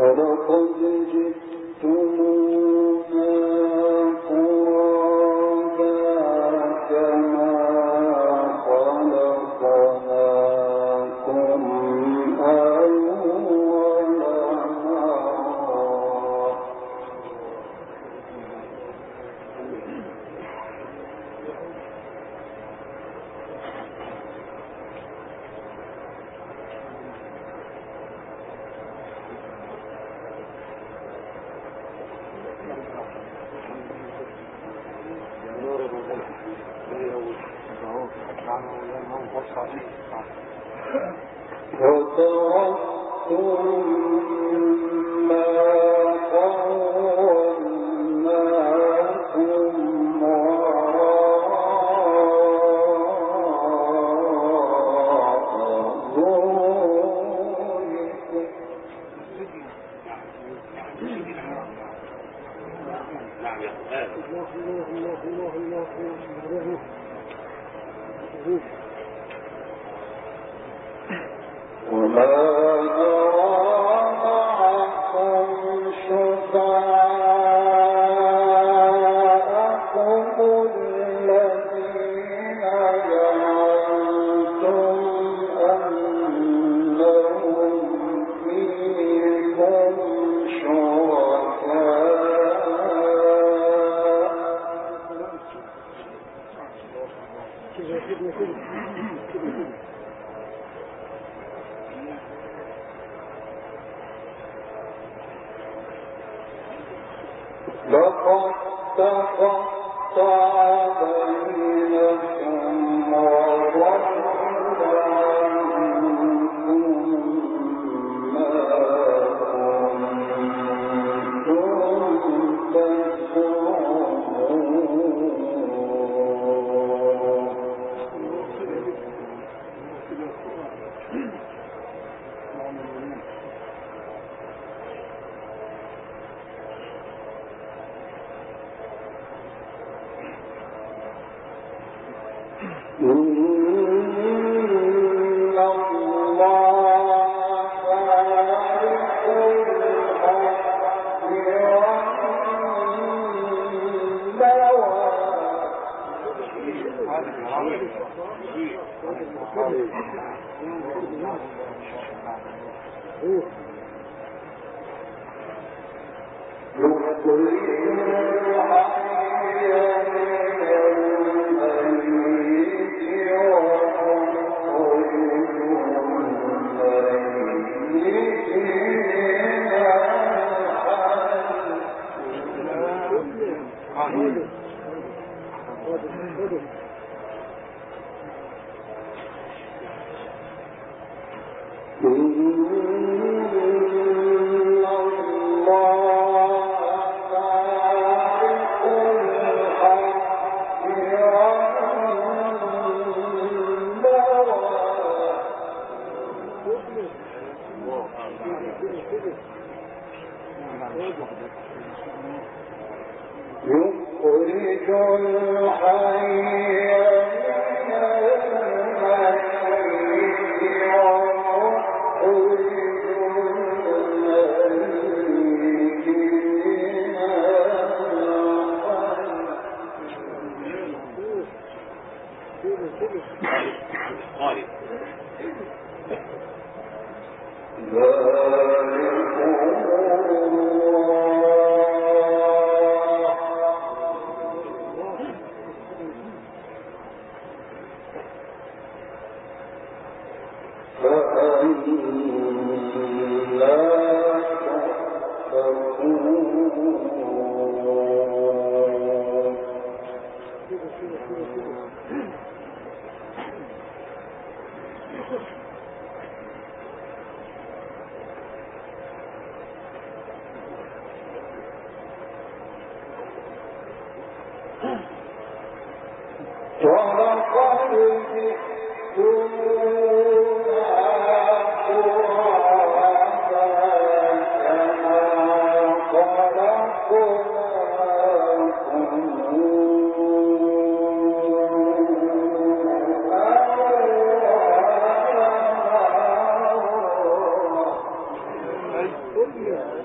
Yeah.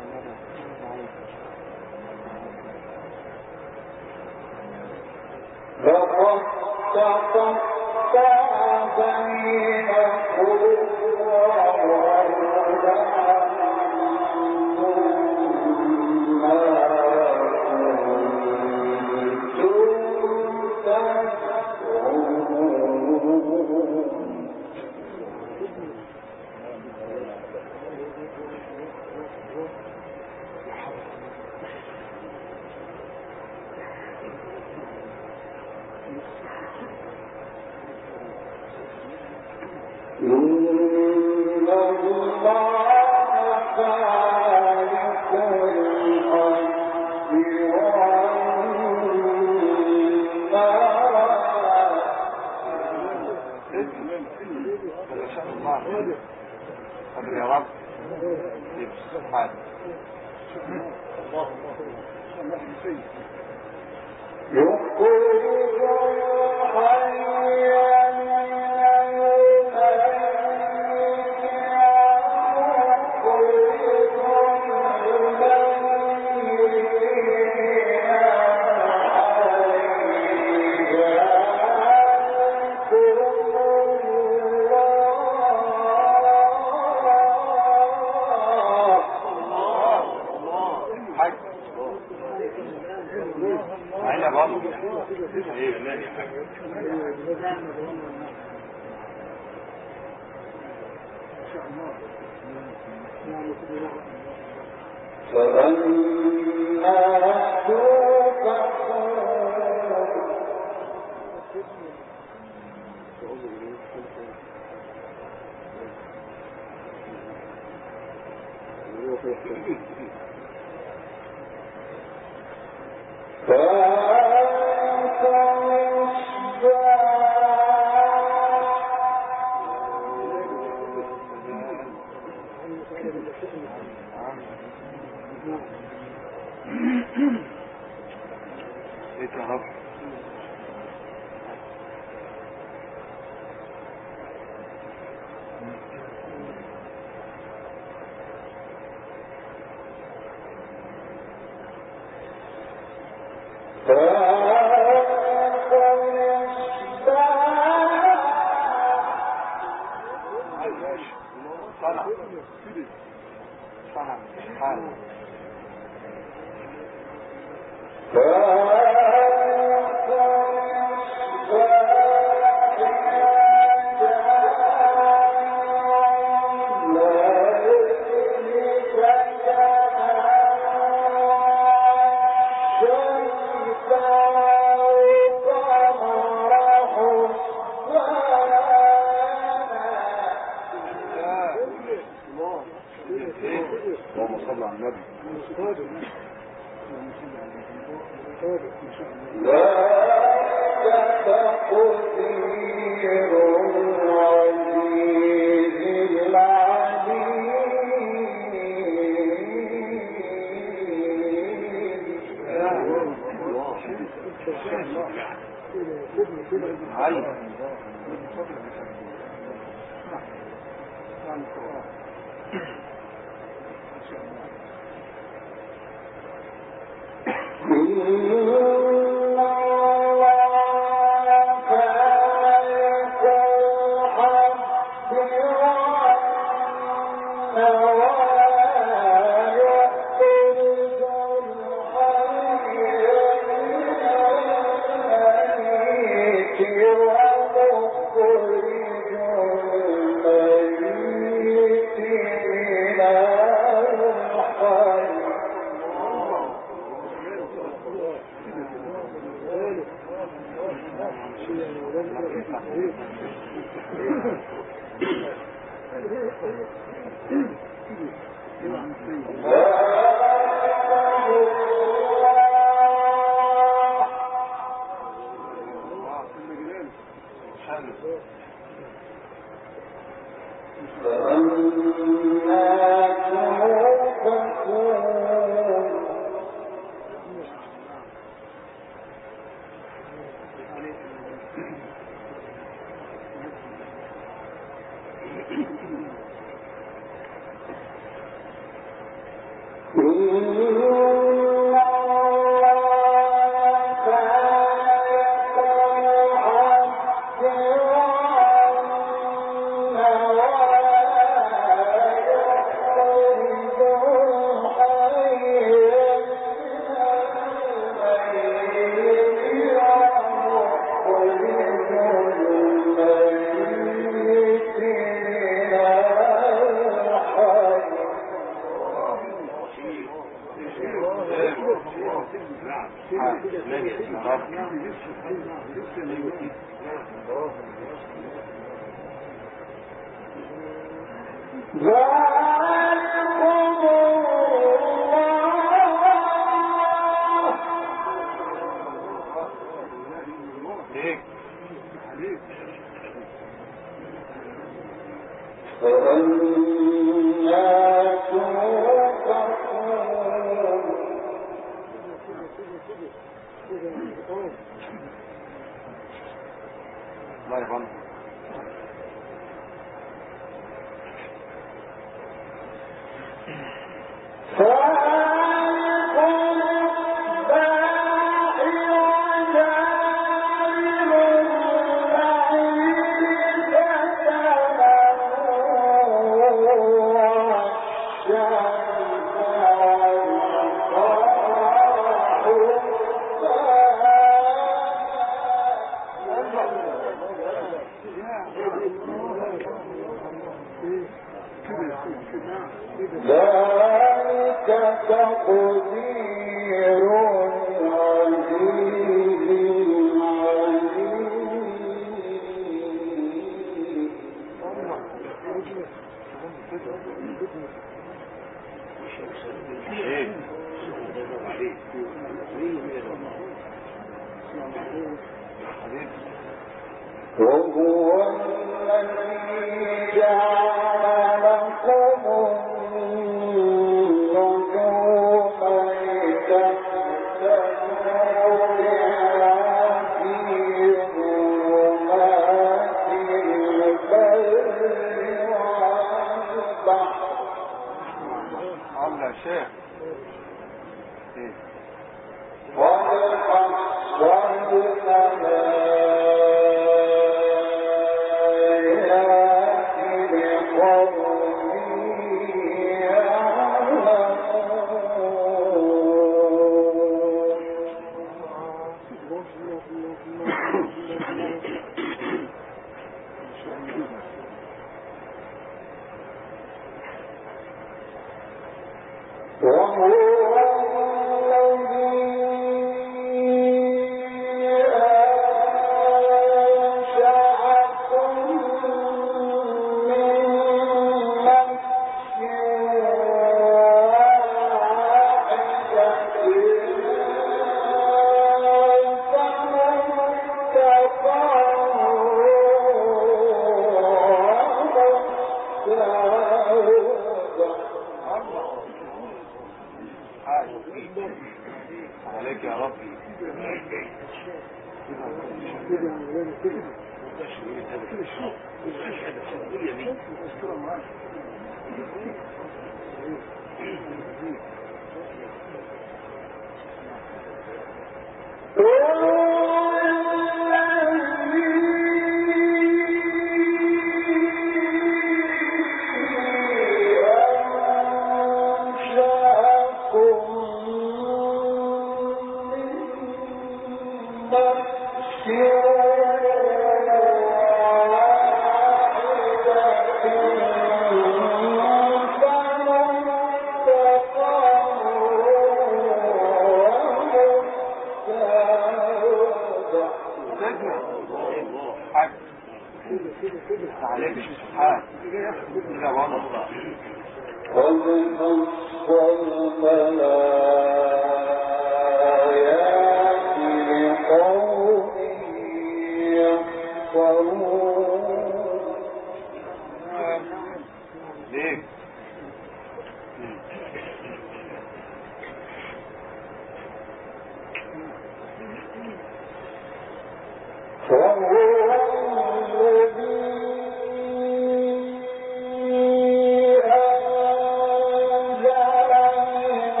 أنزل من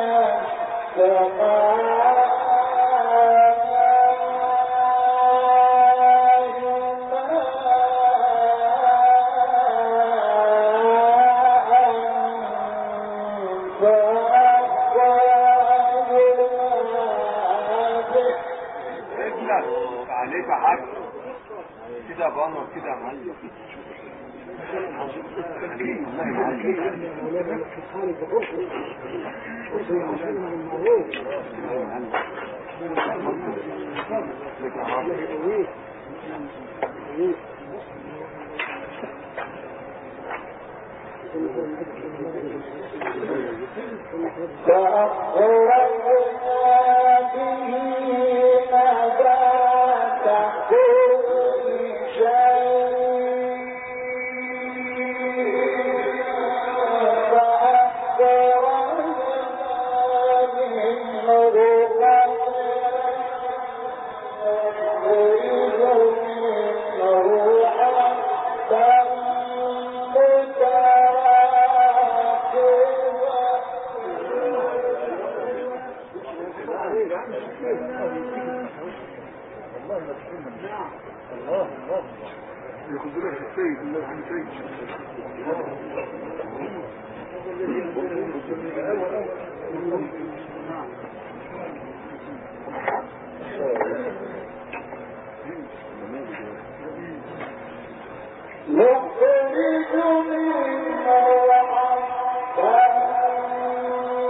عليك حاج كده بانر كده يا معلم فأخرجنا به نبات كل شيء فأخرجنا منه نخرج منه حبا متراكبا ياخذ لك السيد الله عن سيد نخرج منه حبا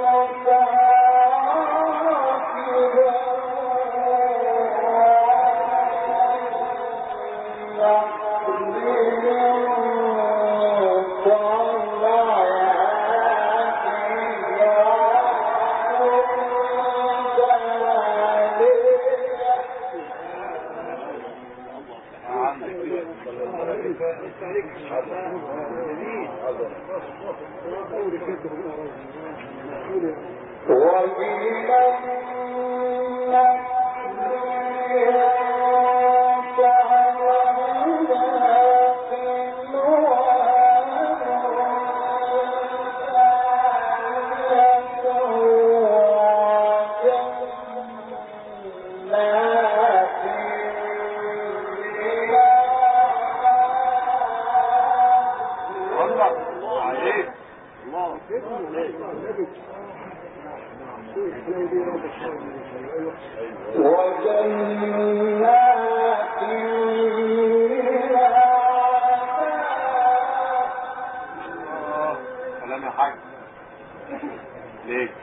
ومن الله عليك الله وجنات آه، سلام يا حاج ليك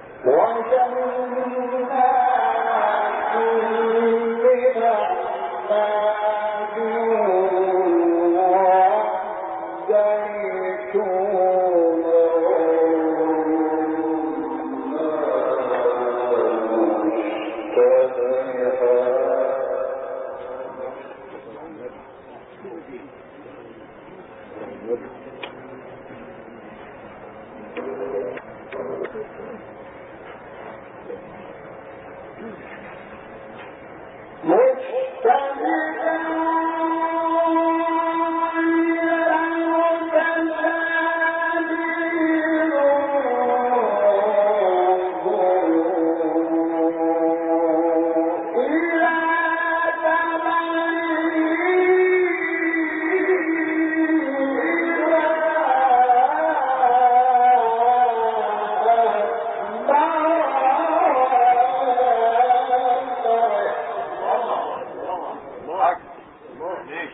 حاج ليك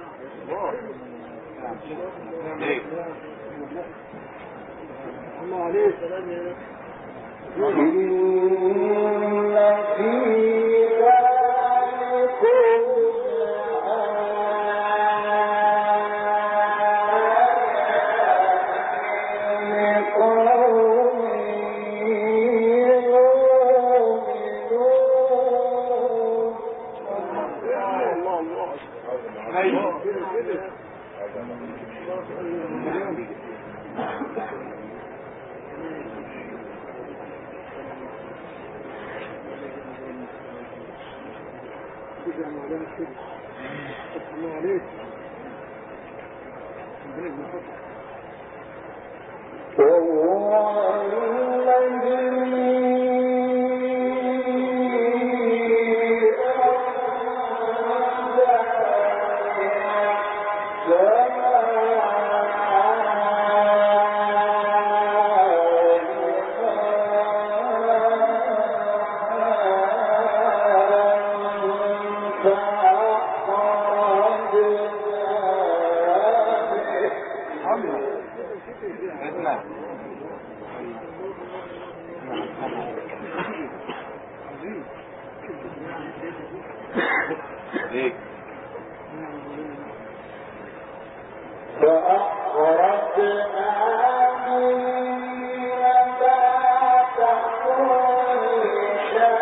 ليك الله عليك إن في ذلكم لآيات لقوم يؤمنون الله الله أيوة. كده يا مولانا كده الله عليك ربنا يجزاك وهو الذي ليك فأخرجنا من نبات كل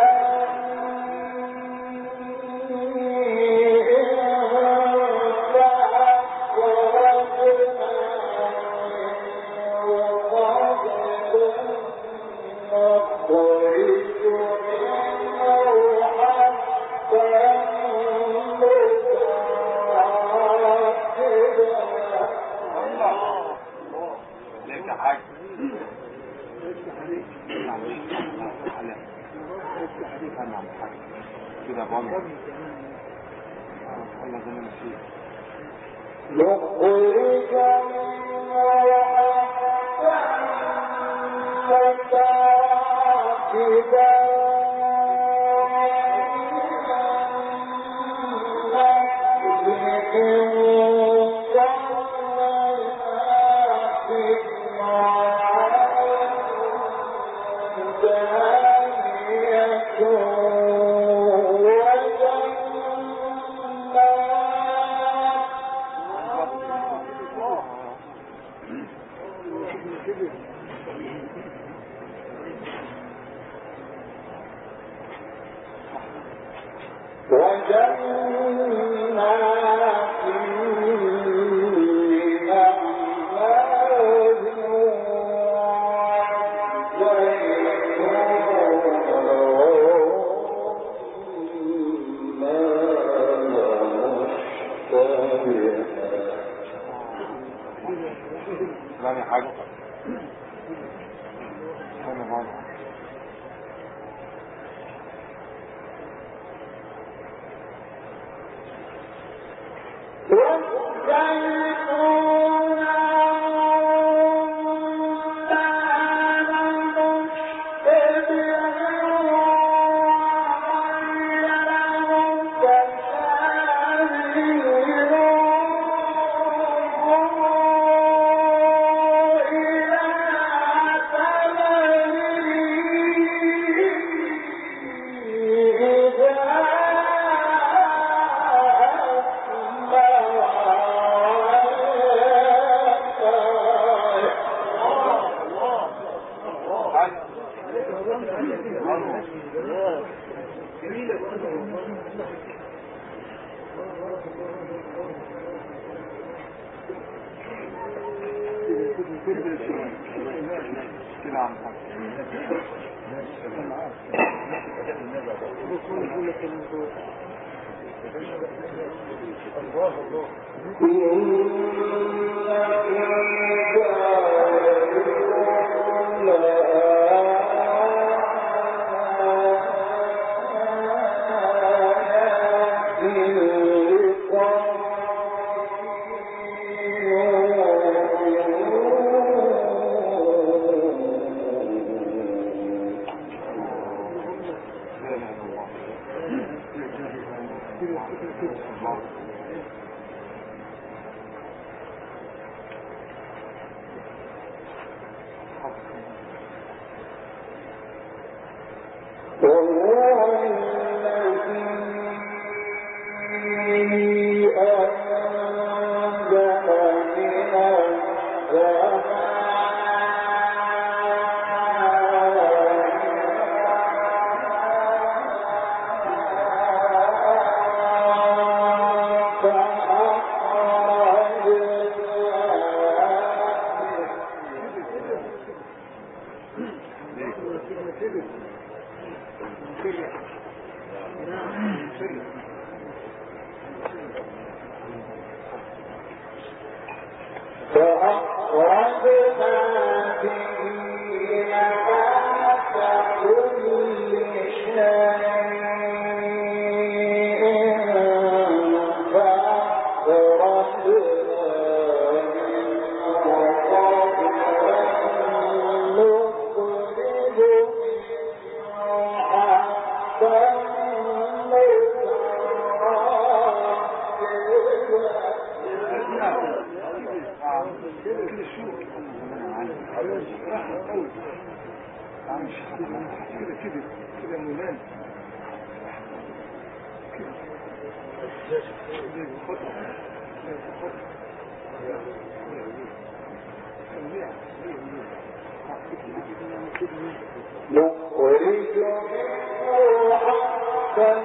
شيء فأخرجنا نخرج منه حبا متراكبا ليك يا حاج افتح عليك افتح عليك استنى يا عم الحاج كده بقى قبل كمان والله زي ما نسيت نخرج منه حبا متراكبا كده وجنات من أعناب لا يا حاج استنى بقى حاج كده يا عم الحاج لا اله الا الله الله وهو الذي أنزل من فأخرجنا به نبات كل شيء فأخرجنا منه قبلا نخرج منه حبا متراكبا كده كده كده مولانا نخرج منه حبا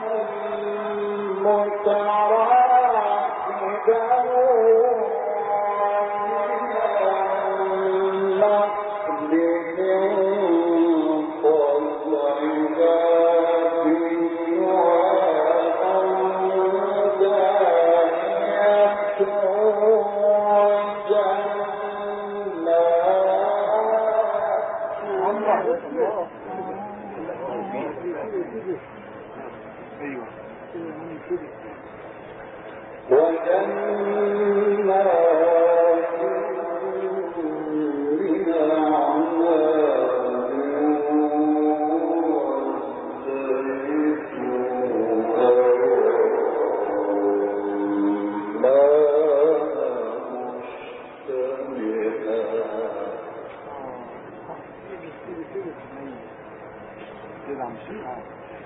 متراكبا النخل من طلعها دانية وجنات ايوه وجنات من أعناب كده عم الشيخ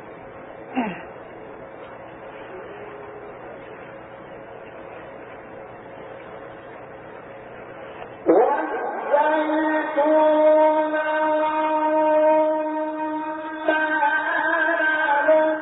والزيتون والنار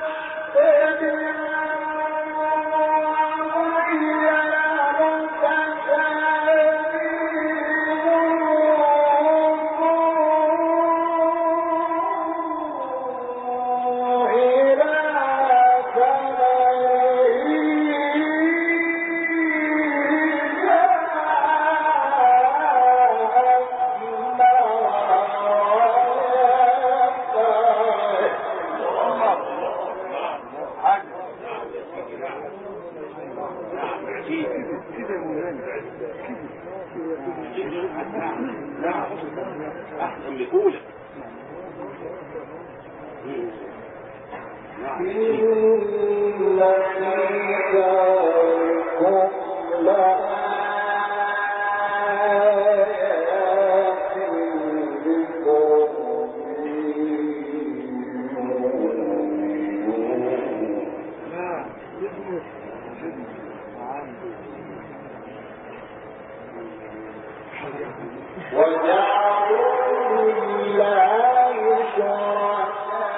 كده يا مولانا احسن من الاولى إن في ذلكم لآيات لقوم يؤمنون لا ابنه ابنه عنده وجعلوا لله شركاء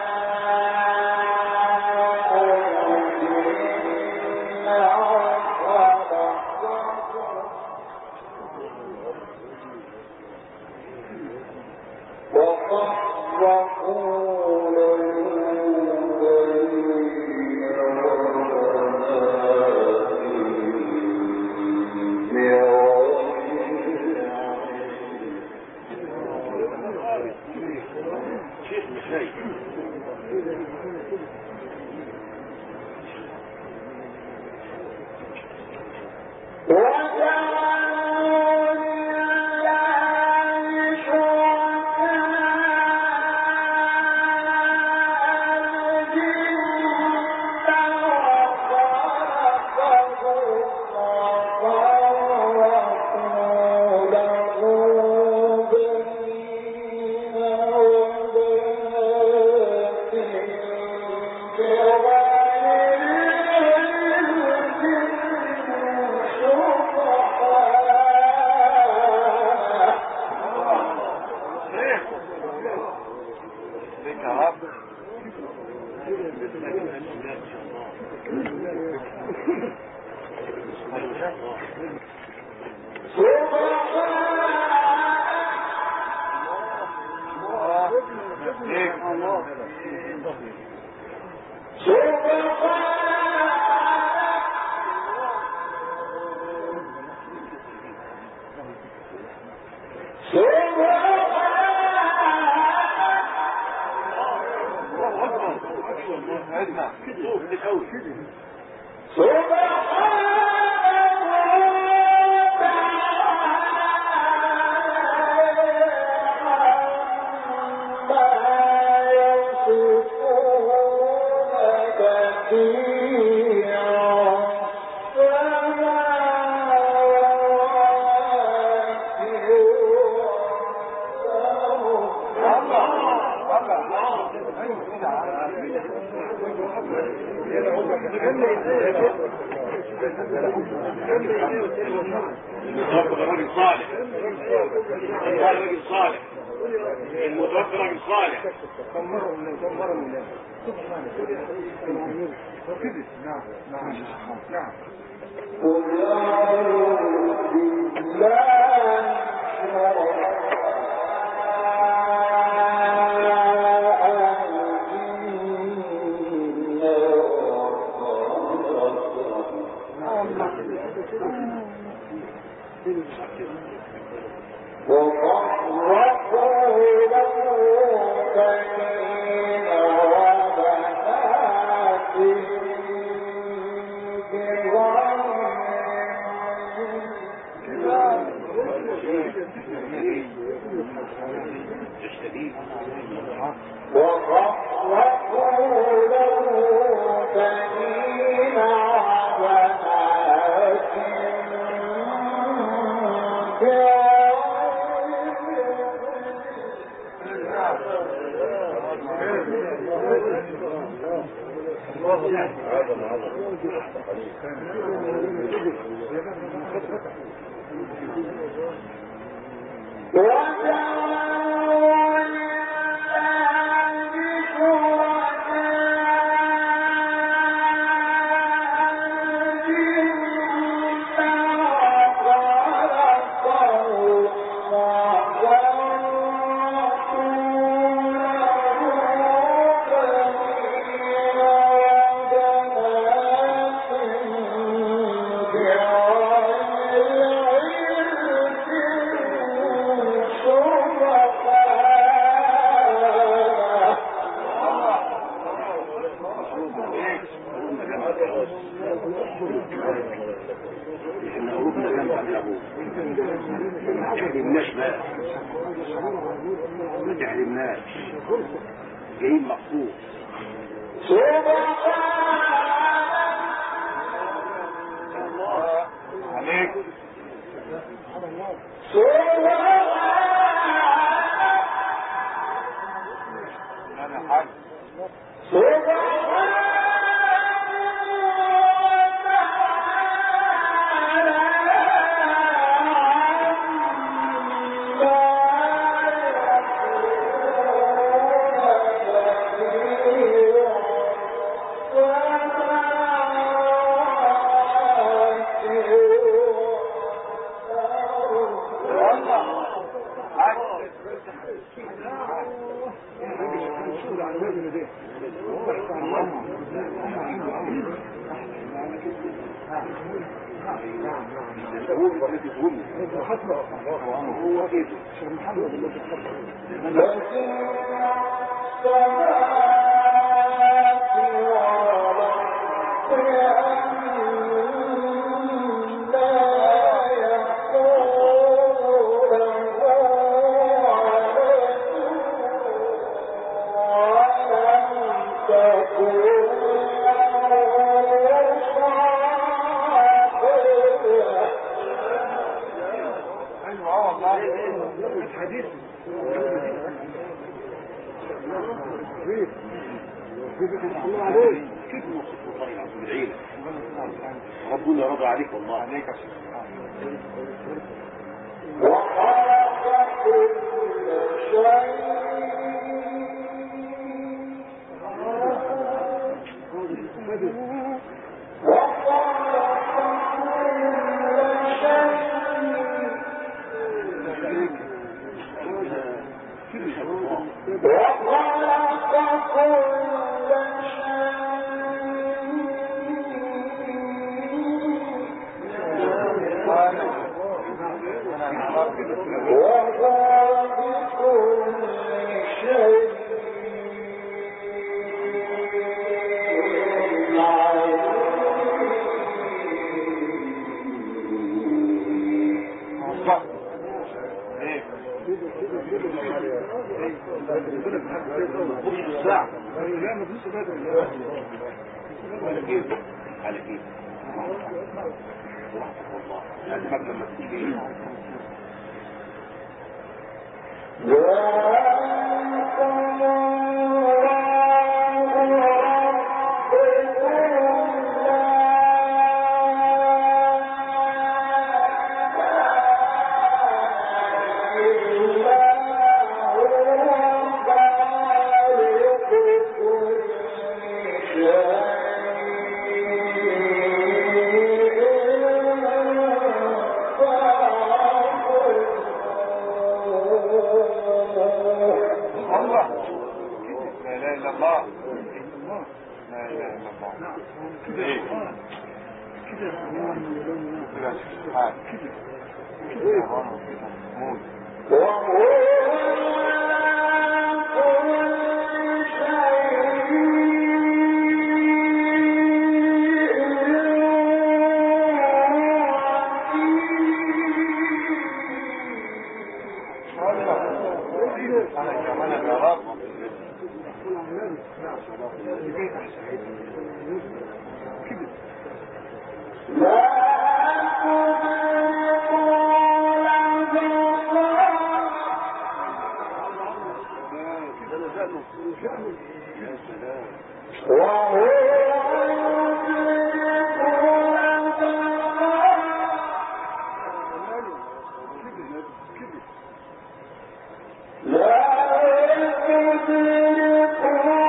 الجن وخلقهم وفرقوا له بين بنات بغير علم شيخ مشايخ وجعلوا لله شركاء الجن وخلقهم وفرقوا له بنين وبنات ليك يا رب ليك الله اكبر اسمع صوت قوي الله الله المتوفى راجل صالح والله راجل صالح المتوفى راجل صالح نعم نعم نعم قل أعوذ بالله وفرقوا له بنين وبنات شديد وخلقوا له بنين وبنات وجعلوا لله احنا قلوبنا جنبك يا ابوه ما تحرمناش بقى ما تحرمناش جايين مخصوص عليك انا حاج هو الذي تهمني هو كده ايوه اه والله الحديث الله عليك كيف نوصف والله العظيم العيلة ربنا رضى عليك والله عليك يا شيخ وخلق كل شيء نص الساعة لا ما فيش بدري على كيف على كيف والله يعني قبل ما تيجي وأنتم الا الله الله لا اله الا الله نعم كده إيه؟ آه. كده نعم ولون كده سبحان كده كده يا بابا كده موت وهو على كل شيء انا كمان يا رب قول عن النبي نعم اللي جاي احسن كده لا تدركوا الأبصار يا سلام وهو يدرك الأبصار لا يدرك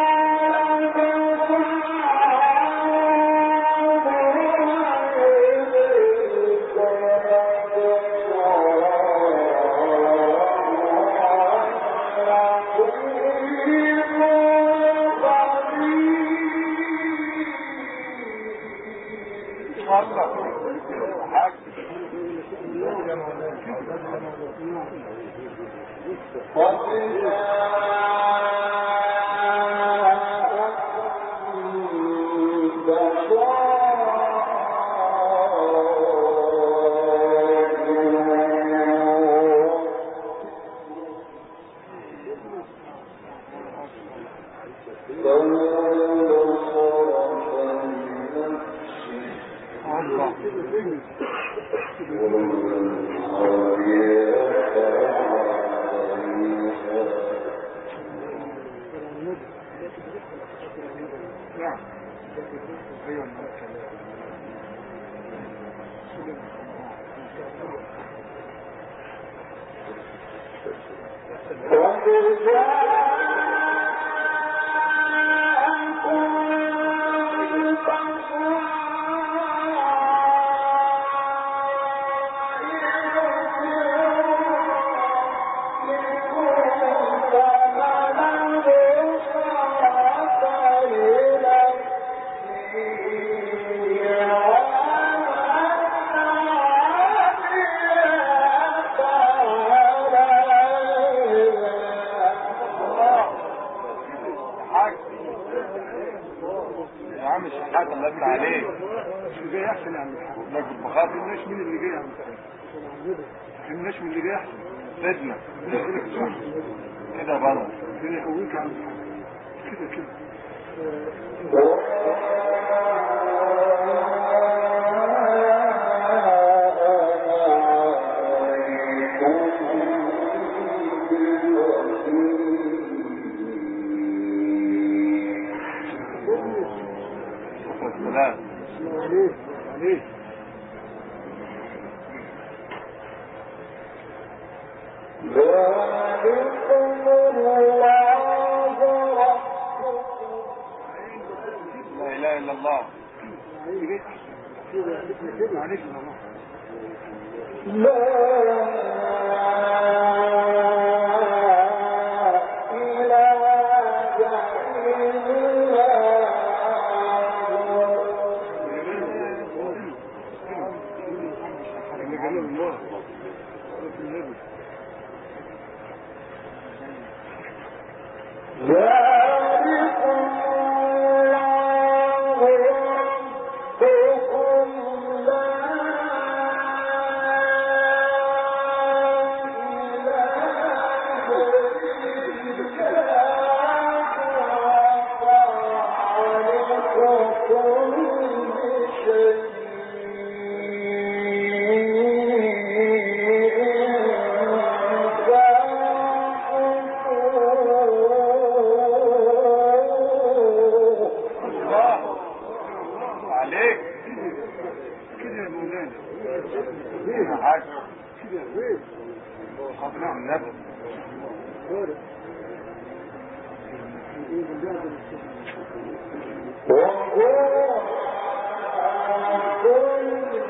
نعم ايوه حاج يا عم الشحات الله يفتح عليك اللي جاي احسن يعني ما كنت ما بخاطر فهمناش مين اللي جاي يعني ما فهمناش مين اللي جاي احسن سيدنا يقول لك صح كده بره ربنا يقويك يا عم كده كده والسلام عليه عليه ذلكم الله ربكم لا اله الا الله اللي جاي احسن كده كده عليك يا الله لا إله إلا اللي جلال الله رب النبي ذلكم الله ربكم لا إله إلا هو خالق كل شيء الله عليك كده يا مولانا يا حاج كده وين خاطر النبي وهو كل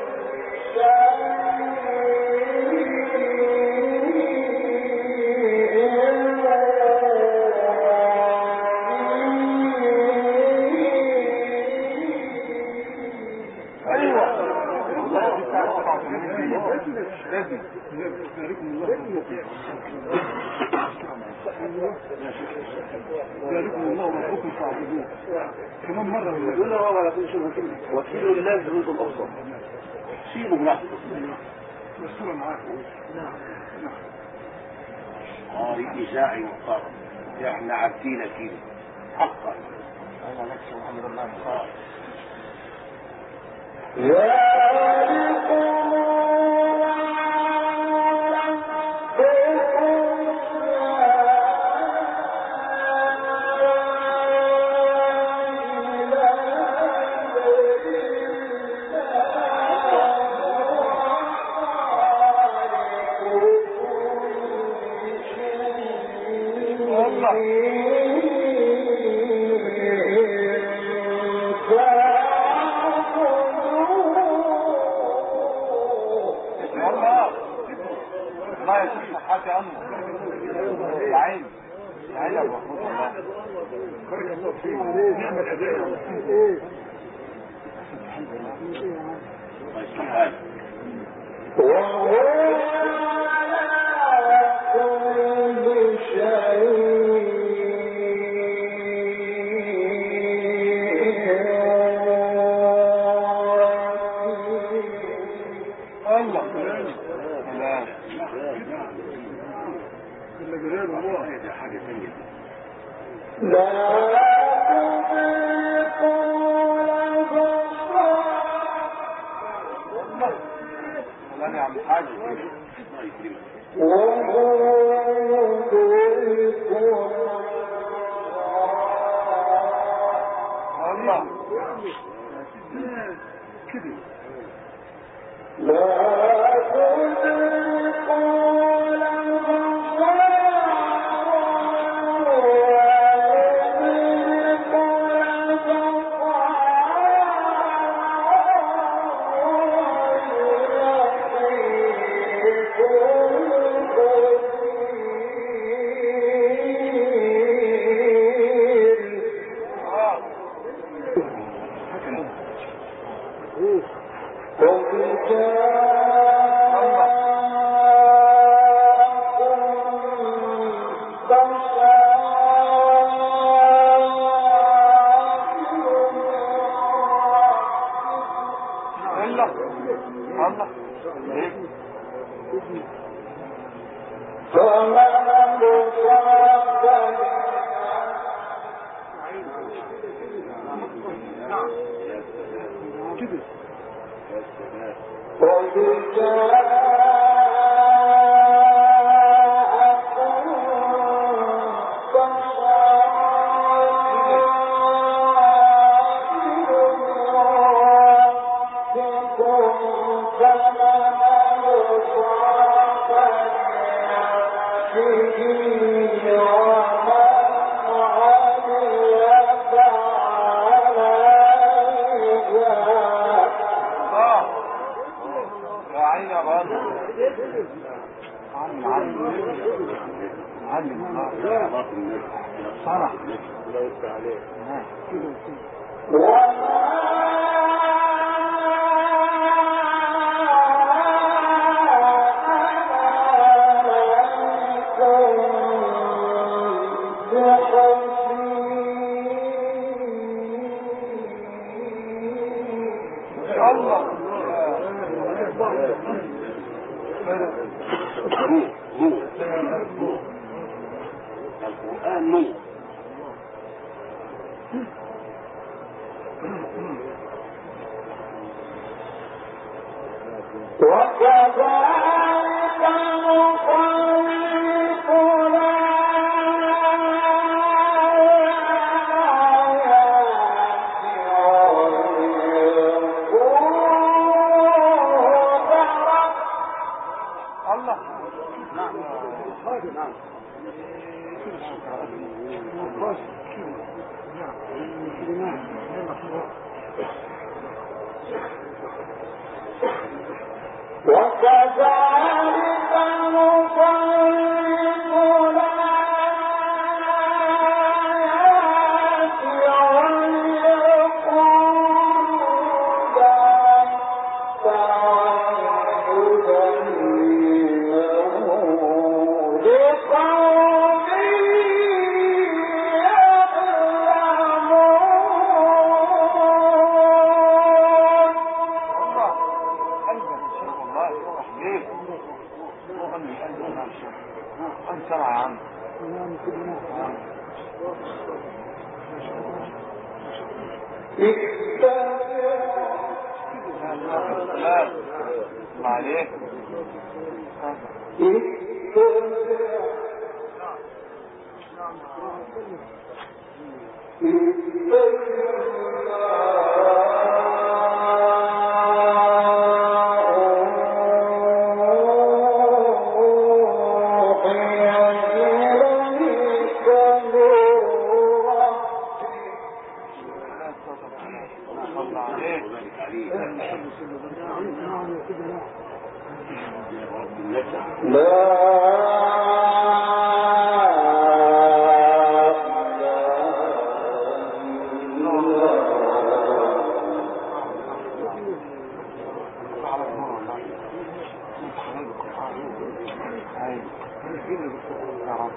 شيء ذلكم الله ذلكم الله ربكم فاعبدوه كمان مرة بالله يقول له ولا كل شيء وكيل الله الجنود الأبصر سيبه بنفسه والصورة معاكم قارئ إذاعي محترم احنا عارفين كده حقا انا نفسي محمد الله مصار الله الله يا شيخ حاجة أمه يا عيني يا عيني يا أبو محمود الله بارك الله فيك نعم الأداء الله يصلح حالك الله سلام كل جلال الله هذه حاجة ثانية سلام يا عم الحاج الله يكرمك الله كده الله الله ليه؟ كده الله يا عيني يا بابا علم علم علم الله الله في الناس صنع الله يفتح عليك الله نور نور نور القرآن نور الله حاجة نعم خلاص كده نعم كده نعم وكذلك نصرف الآيات وليقولوا تعالى سلام الله عليك الله عليك يا رب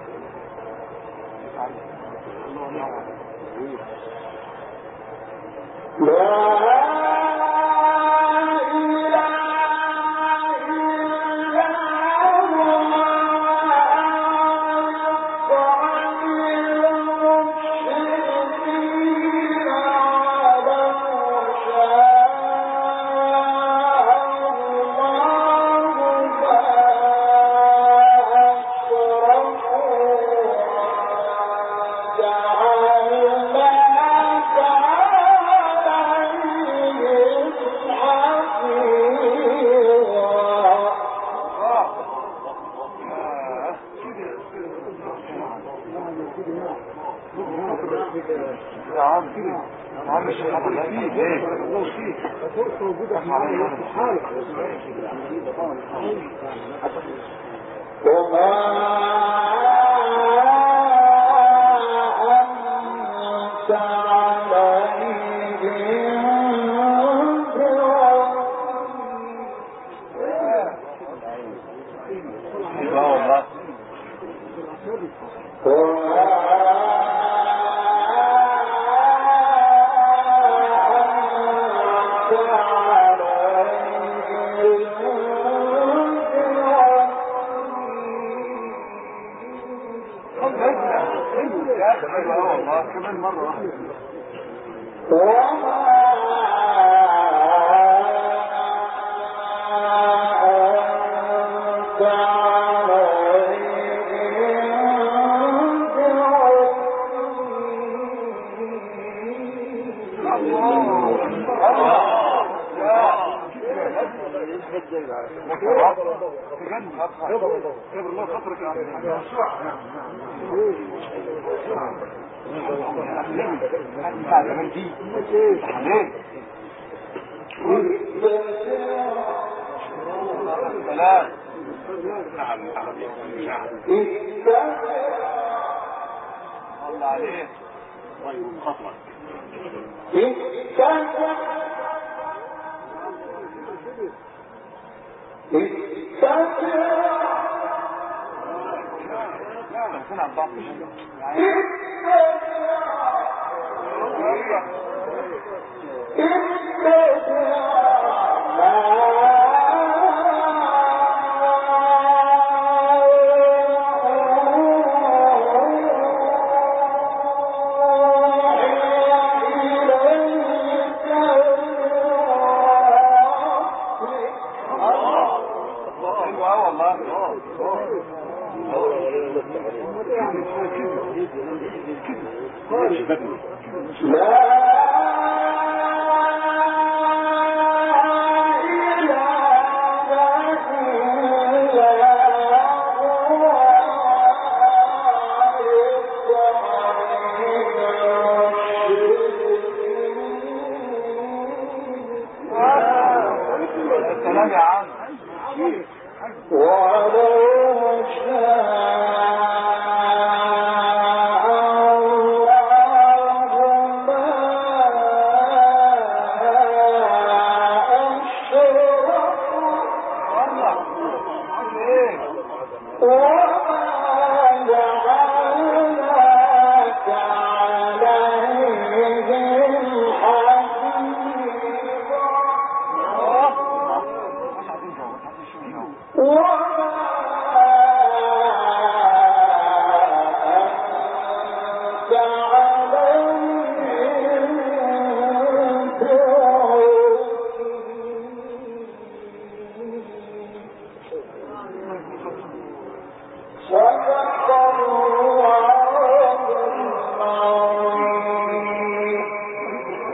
يا عم يا عم مش حاطط ايه فرصة وجودك معايا في حالك اه والله يا اخي حلوة اه والله كمان مرة واحدة كبر الله خطرك يا سلام نعم نعم نعم الله عليك طيب خطرك فين عم بعض Thank you.